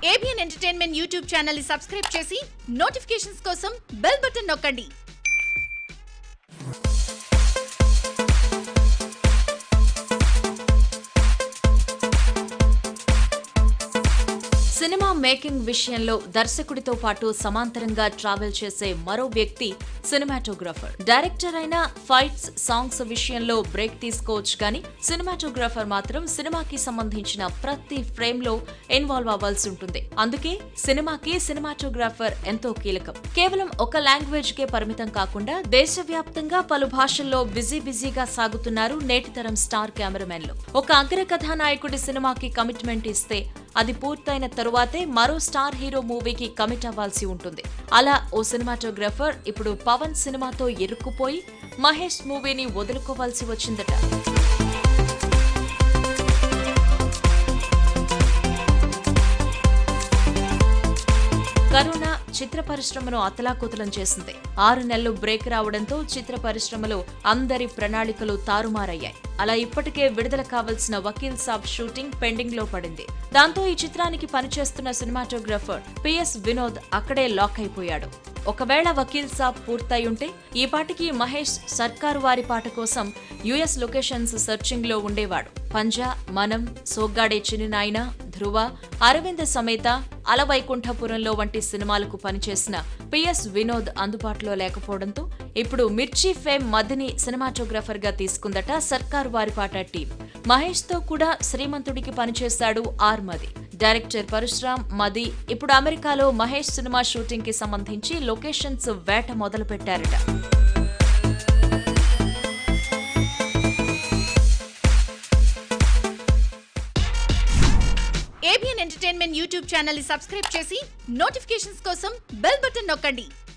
ABN entertainment YouTube channel ని subscribe చేసి notifications కోసం బెల్ బటన్ నొక్కండి సినిమా మేకింగ్ విషయంలో దర్శకుడితో పాటు సమాంతరంగా ట్రావెల్ చేసే మరో వ్యక్తి సినిమాటోగ్రాఫర్ డైరెక్టర్ అయిన ఫైట్స్ సాంగ్స్ విషయంలో బ్రేక్ తీసుకోవచ్చు కానీ సినిమాటోగ్రాఫర్ మాత్రం సినిమాకి సంబంధించిన ప్రతి ఫ్రేమ్ లో ఇన్వాల్వ్ అవ్వాల్సి ఉంటుంది అందుకే సినిమాకి సినిమాటోగ్రాఫర్ ఎంతో కీలకం కేవలం ఒక లాంగ్వేజ్ కే పరిమితం కాకుండా దేశవ్యాప్తంగా పలు భాషల్లో బిజీ బిజీగా సాగుతున్నారు నేటితరం స్టార్ కెమెరామెన్లు ఒక అగ్ర కథానాయకుడి సినిమాకి కమిట్మెంట్ ఇస్తే అది పూర్తయిన తరువాతే మరో స్టార్ హీరో మూవీకి కమిట్ అవ్వాల్సి ఉంటుంది అలా ఓ సినిమాటోగ్రాఫర్ ఇప్పుడు పవన్ సినిమాతో ఇరుక్కుపోయి మహేష్ మూవీని వదులుకోవాల్సి వచ్చిందట కరోనా చిత్ర పరిశ్రమను అతలాకుతలం చేసింది ఆరు నెలలు బ్రేక్ రావడంతో చిత్ర పరిశ్రమలో అందరి ప్రణాళికలు తారుమారయ్యాయి అలా ఇప్పటికే విడుదల కావాల్సిన వకీల్ సాబ్ షూటింగ్ పెండింగ్ లో పడింది దాంతో ఈ చిత్రానికి పనిచేస్తున్న సినిమాటోగ్రాఫర్ పిఎస్ వినోద్ అక్కడే లాక్ అయిపోయాడు ఒకవేళ వకీల్ సాబ్ పూర్తయి ఉంటే ఈ పాటికి మహేష్ సర్కారు వారి పాట కోసం యుఎస్ లొకేషన్స్ సెర్చింగ్ లో ఉండేవాడు పంజా మనం సోగ్గాడే చిన్నినాయన ధ్రువ అరవింద సమేత అలవైకుంఠపురంలో వంటి సినిమాలకు పనిచేసిన పిఎస్ వినోద్ అందుబాటులో లేకపోవడంతో ఇప్పుడు మిర్చి ఫేమ్ మదిని సినిమాటోగ్రాఫర్ గా తీసుకుందట సర్కారు వారిపాట టీం మహేష్ తో కూడా శ్రీమంతుడికి పనిచేశాడు ఆర్ మది డైరెక్టర్ పరశురామ్ మది ఇప్పుడు అమెరికాలో మహేష్ సినిమా షూటింగ్ కి సంబంధించి లొకేషన్స్ వేట మొదలు పెట్టారట ఏబిఎన్ ఎంటర్టైన్మెంట్ యూట్యూబ్ ఛానల్ ని సబ్స్క్రైబ్ చేసి నోటిఫికేషన్స్ కోసం బెల్ బటన్ నొక్కండి